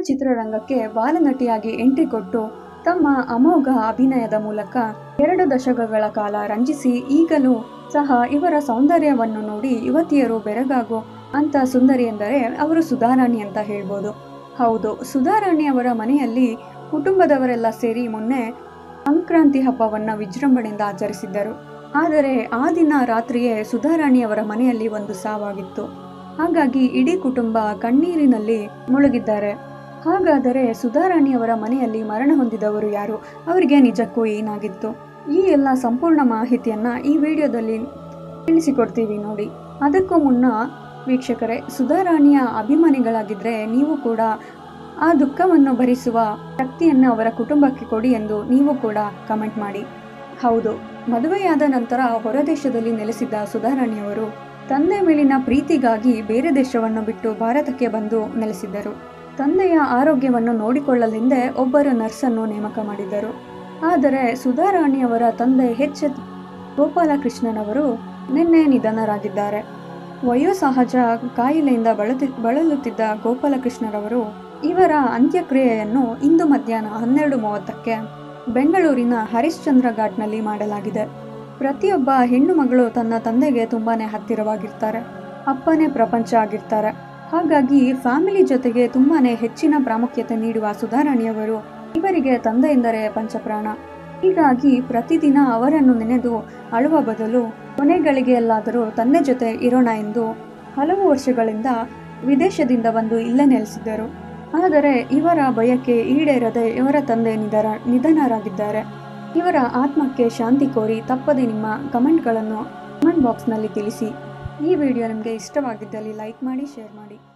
ಚಿತ್ರರಂಗಕ್ಕೆ ಬಾಲನಟಿಯಾಗಿ ಎಂಟ್ರಿ ಕೊಟ್ಟು ತಮ್ಮ ಅಮೋಘ ಅಭಿನಯದ ಮೂಲಕ ಎರಡು ದಶಕಗಳ ಕಾಲ ರಂಜಿಸಿ ಈಗಲೂ ಸಹ ಇವರ ಸೌಂದರ್ಯವನ್ನು ನೋಡಿ ಯುವತಿಯರು ಬೆರಗಾಗೋ ಅಂತ ಸುಂದರಿ ಎಂದರೆ ಅವರು ಸುಧಾರಾಣಿ ಅಂತ ಹೇಳ್ಬೋದು ಹೌದು ಸುಧಾರಾಣಿ ಅವರ ಮನೆಯಲ್ಲಿ ಕುಟುಂಬದವರೆಲ್ಲ ಸೇರಿ ಮೊನ್ನೆ ಸಂಕ್ರಾಂತಿ ಹಬ್ಬವನ್ನು ವಿಜೃಂಭಣೆಯಿಂದ ಆಚರಿಸಿದ್ದರು ಆದರೆ ಆ ದಿನ ರಾತ್ರಿಯೇ ಸುಧಾರಾಣಿಯವರ ಮನೆಯಲ್ಲಿ ಒಂದು ಸಾವಾಗಿತ್ತು ಹಾಗಾಗಿ ಇಡೀ ಕುಟುಂಬ ಕಣ್ಣೀರಿನಲ್ಲಿ ಮುಳುಗಿದ್ದಾರೆ ಹಾಗಾದರೆ ಸುಧಾರಾಣಿಯವರ ಮನೆಯಲ್ಲಿ ಮರಣ ಹೊಂದಿದವರು ಯಾರು ಅವರಿಗೆ ನಿಜಕ್ಕೂ ಏನಾಗಿತ್ತು ಈ ಎಲ್ಲ ಸಂಪೂರ್ಣ ಮಾಹಿತಿಯನ್ನ ಈ ವಿಡಿಯೋದಲ್ಲಿ ತಿಳಿಸಿಕೊಡ್ತೀವಿ ನೋಡಿ ಅದಕ್ಕೂ ಮುನ್ನ ವೀಕ್ಷಕರೇ ಸುಧಾರಾಣಿಯ ಅಭಿಮಾನಿಗಳಾಗಿದ್ದರೆ ನೀವು ಕೂಡ ಆ ದುಃಖವನ್ನು ಭರಿಸುವ ಶಕ್ತಿಯನ್ನು ಅವರ ಕುಟುಂಬಕ್ಕೆ ಕೊಡಿ ಎಂದು ನೀವು ಕೂಡ ಕಮೆಂಟ್ ಮಾಡಿ ಹೌದು ಮದುವೆಯಾದ ನಂತರ ಹೊರದೇಶದಲ್ಲಿ ನೆಲೆಸಿದ್ದ ಸುಧಾರಾಣಿಯವರು ತಂದೆ ಮೇಲಿನ ಪ್ರೀತಿಗಾಗಿ ಬೇರೆ ದೇಶವನ್ನು ಬಿಟ್ಟು ಭಾರತಕ್ಕೆ ಬಂದು ನೆಲೆಸಿದ್ದರು ತಂದೆಯ ಆರೋಗ್ಯವನ್ನು ನೋಡಿಕೊಳ್ಳಲೆಂದೇ ಒಬ್ಬರು ನರ್ಸನ್ನು ನೇಮಕ ಮಾಡಿದ್ದರು ಆದರೆ ಸುಧಾರಾಣಿಯವರ ತಂದೆ ಎಚ್ ಎಚ್ ಗೋಪಾಲಕೃಷ್ಣನವರು ನಿನ್ನೆ ನಿಧನರಾಗಿದ್ದಾರೆ ವಯೋಸಹಜ ಕಾಯಿಲೆಯಿಂದ ಬಳತಿ ಬಳಲುತ್ತಿದ್ದ ಗೋಪಾಲಕೃಷ್ಣರವರು ಇವರ ಅಂತ್ಯಕ್ರಿಯೆಯನ್ನು ಇಂದು ಮಧ್ಯಾಹ್ನ ಹನ್ನೆರಡು ಮೂವತ್ತಕ್ಕೆ ಬೆಂಗಳೂರಿನ ಹರಿಶ್ಚಂದ್ರ ಘಾಟ್ನಲ್ಲಿ ಮಾಡಲಾಗಿದೆ ಪ್ರತಿಯೊಬ್ಬ ಹೆಣ್ಣು ಮಗಳು ತನ್ನ ತಂದೆಗೆ ತುಂಬಾನೇ ಹತ್ತಿರವಾಗಿರ್ತಾರೆ ಅಪ್ಪನೇ ಪ್ರಪಂಚ ಆಗಿರ್ತಾರೆ ಹಾಗಾಗಿ ಫ್ಯಾಮಿಲಿ ಜೊತೆಗೆ ತುಂಬಾನೇ ಹೆಚ್ಚಿನ ಪ್ರಾಮುಖ್ಯತೆ ನೀಡುವ ಸುಧಾರಾಣಿಯವರು ಇವರಿಗೆ ತಂದೆ ಎಂದರೆ ಪಂಚಪ್ರಾಣ ಹೀಗಾಗಿ ಪ್ರತಿದಿನ ಅವರನ್ನು ನೆನೆದು ಅಳುವ ಬದಲು ಕೊನೆಗಳಿಗೆಯಲ್ಲಾದರೂ ತಂದೆ ಜೊತೆ ಇರೋಣ ಎಂದು ಹಲವು ವರ್ಷಗಳಿಂದ ವಿದೇಶದಿಂದ ಬಂದು ಇಲ್ಲೇ ನೆಲೆಸಿದ್ದರು ಆದರೆ ಇವರ ಬಯಕೆ ಈಡೇರದೆ ಇವರ ತಂದೆ ನಿಧನ ನಿಧನರಾಗಿದ್ದಾರೆ ಇವರ ಆತ್ಮಕ್ಕೆ ಶಾಂತಿ ಕೋರಿ ತಪ್ಪದೆ ನಿಮ್ಮ ಕಮೆಂಟ್ಗಳನ್ನು ಕಮೆಂಟ್ ಬಾಕ್ಸ್ನಲ್ಲಿ ತಿಳಿಸಿ ಈ ವಿಡಿಯೋ ನಿಮಗೆ ಇಷ್ಟವಾಗಿದ್ದಲ್ಲಿ ಲೈಕ್ ಮಾಡಿ ಶೇರ್ ಮಾಡಿ